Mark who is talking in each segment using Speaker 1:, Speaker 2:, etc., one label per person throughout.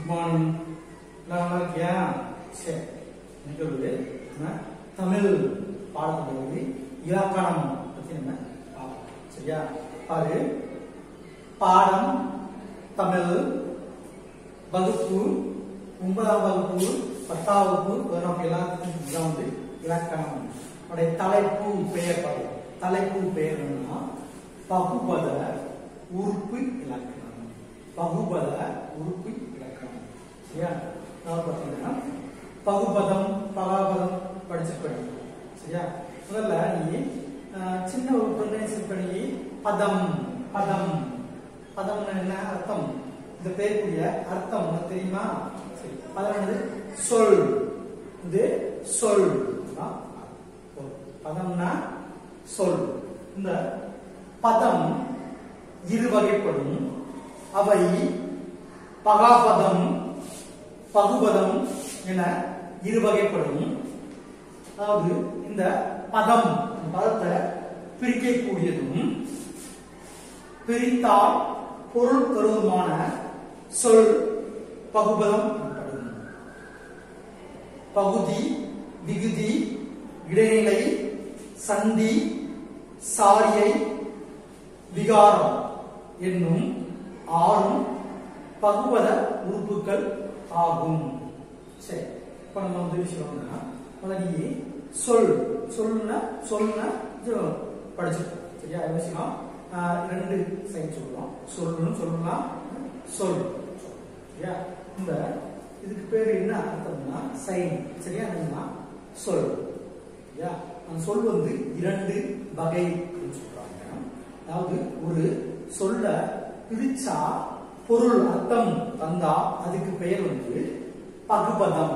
Speaker 1: Morning நல்லா இருக்கியா சரி நிகழ்வு நம்ம தமிழ் பாடத்தில் இலக்கணம் பத்தி நம்ம பார்ப்போம் சரியா பாரு பாடம் தமிழ் வகுப்பு ஒன்பதாம் வகுப்பு பத்தாம் வகுப்பு பதினொன்று எல்லாத்துக்கும் இதுதான் வந்து இலக்கணம் உடைய தலைப்பு பெயர் பாரு தலைப்பு பெயர் என்னன்னா பகுபத உறுப்பு இலக்கணம் பகுபத உறுப்பு இலக்கணம் சரியா நான் பார்த்தீங்கன்னா பகுபதம் பகாபதம் படிச்சிருப்பேன் சரியா முதல்ல நீ அஹ், சின்ன ஒரு ப்ரொனன்சியேட் பண்ணி பதம் பதம் பதம்னா என்ன அர்த்தம் இந்த பேருக்குரிய அர்த்தம் உனக்கு தெரியுமா சரி பதம் என்னது சொல் இது சொல் தான் பொருள். பதம்னா சொல் இந்த பதம் இரு வகைப்படும் அவை பகாபதம் பகுபதம் என இரு வகைப்படும் அதாவது இந்த பதம் பதத்தை பிரிக்கக்கூடியதும் பிரித்தால் பொருள் தருவதுமான சொல் பகுபதம் எனப்படும் பகுதி விகுதி இடைநிலை சந்தி சாரியை விகாரம் என்னும் ஆறும் பகுபத உறுப்புகள் ஆகும் சரி இப்ப நம்ம வந்து விஷயம்னா முதலியே சொல் சொல்லுனா சொல்லுனா இது படிச்சிருக்கோம் சரியா என்ன விஷயம் ஆஹ் ரெண்டு சைடு சொல்லலாம் சொல்லணும் சொல்லலாம் சொல் சரியா இந்த இதுக்கு பேரு என்ன அர்த்தம்னா சைன் சரியா என்னன்னா சொல் சரியா அந்த சொல் வந்து இரண்டு வகை அப்படின்னு சொல்றாங்க அதாவது ஒரு சொல்ல பிரிச்சா பொருள் அர்த்தம் தந்தா அதுக்கு பெயர் வந்து பகுபதம்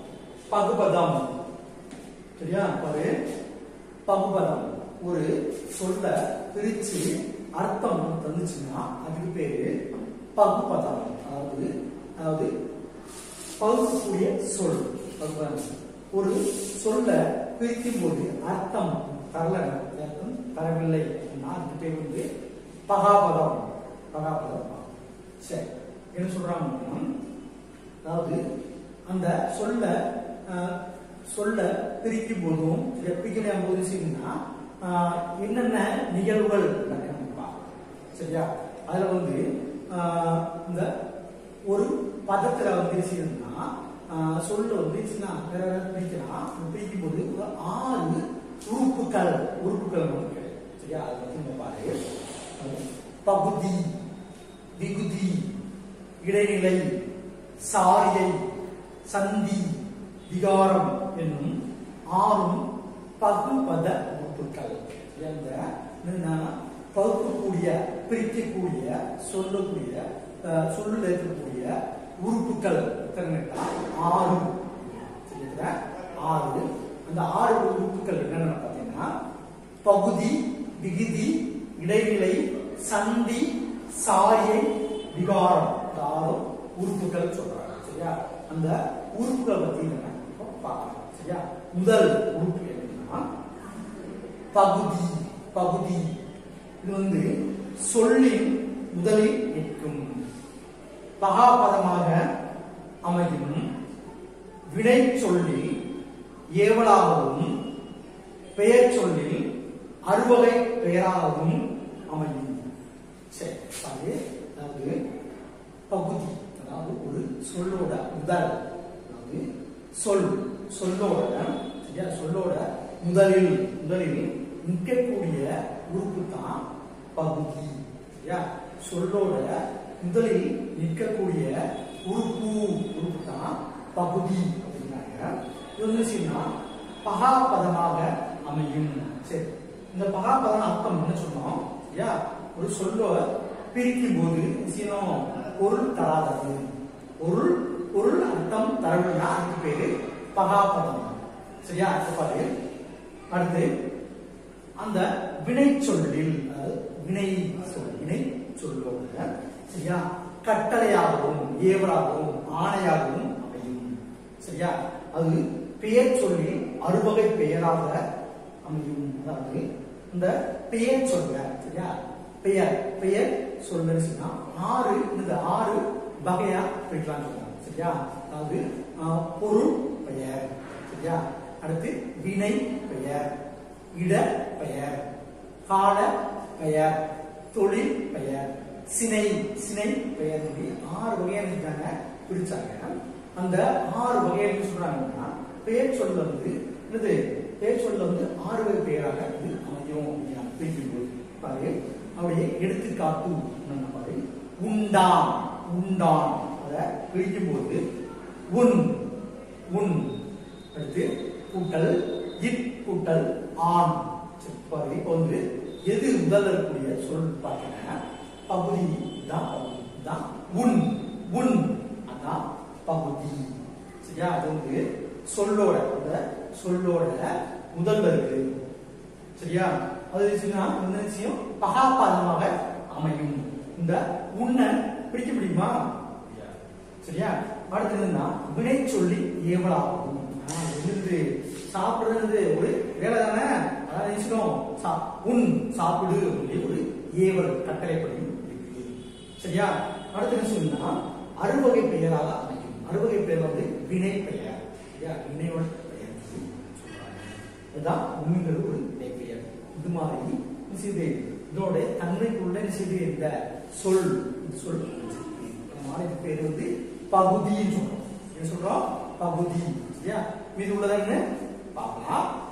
Speaker 1: பகுபதம் சரியா பாரு பகுபதம் ஒரு சொல்ல பிரிச்சு அர்த்தம் தந்துச்சுன்னா அதுக்கு பேரு பகுபதம் அதாவது அதாவது பகுக்கக்கூடிய சொல் பகுபதம் ஒரு சொல்ல பிரிக்கும் போது அர்த்தம் தரல அர்த்தம் தரவில்லை அப்படின்னா அதுக்கு பேர் வந்து பகாபதம் பகாபதம் சரி என்ன சொல்றாங்க அதாவது அந்த சொல்ல அஹ், சொல்ல பிரிக்கும் போதும் இதை பிரிக்கணும் போது செய்யணும்னா ஆஹ், என்னென்ன நிகழ்வுகள் நடக்கணும் பார்க்கணும். சரியா அதுல வந்து ஆஹ், இந்த ஒரு பதத்துல வந்து செய்யணும்னா ஆஹ், சொல்ல வந்து சின்ன வேற வேற பிரிக்கலாம் அந்த பிரிக்கும் போது ஒரு ஆறு உறுப்புகள் உறுப்புகள் நமக்கு கிடைக்கும். சரியா அதை பத்தி நம்ம பாரு பகுதி விகுதி இடைநிலை சாரியை சந்தி விகாரம் என்னும் ஆறும் பகுபத உறுப்புகள் என்ற என்னன்னா, பகுக்கக்கூடிய பிரிக்கக்கூடிய சொல்லக்கூடிய அஹ், சொல்லுல இருக்கக்கூடிய உறுப்புகள் எத்தனை கேட்டா, ஆறு சரிங்களா? ஆறு அந்த ஆறு உறுப்புகள் என்னென்ன பார்த்தீங்கன்னா பகுதி விகுதி இடைநிலை சந்தி சாரியை விகாரம் இந்த ஆறு உறுப்புகள் சொல்றாங்க சரியா அந்த உறுப்புகளை பத்தி நம்ம இப்போ பார்க்கலாம் சரியா முதல் உறுப்பு என்னன்னா பகுதி பகுதி இது வந்து சொல்லின் முதலில் நிற்கும் பகாபதமாக அமையும் வினை சொல்லில் ஏவலாகவும் பெயர் சொல்லில் அறுவகை பெயராகவும் அமையும் சரி அது அதாவது பகுதி அதாவது ஒரு சொல்லோட முதல் அதாவது சொல் சொல்லோட சரியா சொல்லோட முதலில் முதலில் நிற்கக்கூடிய உறுப்பு தான் பகுதி சரியா சொல்லோட முதலில் நிற்கக்கூடிய உறுப்பு உறுப்பு தான் பகுதி அப்படின்னாங்க இது வந்து செய்யணும்னா பகாபதமாக அமையும் சரி இந்த பகாபதம் அர்த்தம் என்ன சொன்னோம் சரியா ஒரு சொல்லோ பிரிக்கும் போது செய்யணும் பொருள் தராதது பொருள் பொருள் அர்த்தம் தரவில்லைன்னா அதுக்கு பேரு பகாபதம் சரியா அடுத்து பாரு அடுத்து அந்த வினை சொல்லில் அதாவது வினை சொல் வினை சொல்லோட சரியா கட்டளையாகவும் ஏவலாகவும் ஆணையாகவும் அமையும் சரியா அது பெயர் சொல்லி அறுவகை பெயராக அமையும் அதாவது இந்த பெயர் சொல்ல சரியா பெயர் பெயர் சொல்லுன்னு சொன்னா ஆறு இந்த ஆறு வகையா பிரிக்கலாம் சொல்றாங்க சரியா அதாவது ஆஹ், பொருள் பெயர் சரியா அடுத்து வினை பெயர் இட பெயர் கால பெயர் தொழில் பெயர் சினை சினை பெயர் சொல்லி ஆறு வகையான இருக்காங்க பிரிச்சாங்க அந்த ஆறு வகையை என்ன சொல்றாங்கன்னா பெயர் சொல் வந்து என்னது பெயர் சொல்ல வந்து ஆறு வகை பெயராக இது அமையும் அப்படின்னா பிரிக்கும் போது பாரு அவருடைய எடுத்துக்காட்டு என்னன்னா பாரு உண்டான் உண்டான் அதை பிரிக்கும் போது உன் உன் அடுத்து கூட்டல் இட் கூட்டல் ஆண் சரி, பாரு இப்போ வந்து எது முதல்ல இருக்கக்கூடிய சொல் பார்த்தீங்கன்னா பகுதி தான் பகுதி தான் உன் உன் அதான் பகுதி சரியா அது வந்து சொல்லோட அந்த சொல்லோட முதல்ல இருக்கு சரியா அது வச்சுன்னா என்ன விஷயம் பகாபாதமாக அமையும் இந்த உன்னை பிடிக்க முடியுமா சரியா அடுத்து என்னன்னா வினை சொல்லி ஏவலாகும் ஆஹ், என்னது சாப்பிடுறது ஒரு வேலை தானே அதான் நினைச்சிடும் சா- உன் சாப்பிடு அப்படின்னு ஒரு ஏவல் கட்டளைப்படி இருக்கு சரியா அடுத்து என்ன சொன்னா அறுவகை பெயராக அமையும் அறுவகை பெயர் வந்து வினை பெயர் சரியா வினையோட பெயர் சொல்லி சொல்றாங்க இதுதான் உண்மைகள் ஒரு வினை பெயர் இது மாதிரி என்ன செய்யுது இதோட தன்மைக்குள்ள என்ன செய்யுது இந்த சொல் இந்த சொல் அமைஞ்சிருக்கு. இந்த மாதிரி இது பேர் வந்து பகுதின்னு சொல்றோம் என்ன சொல்றோம் பகுதி சரியா மீது உள்ளதா என்ன பார்க்கலாம்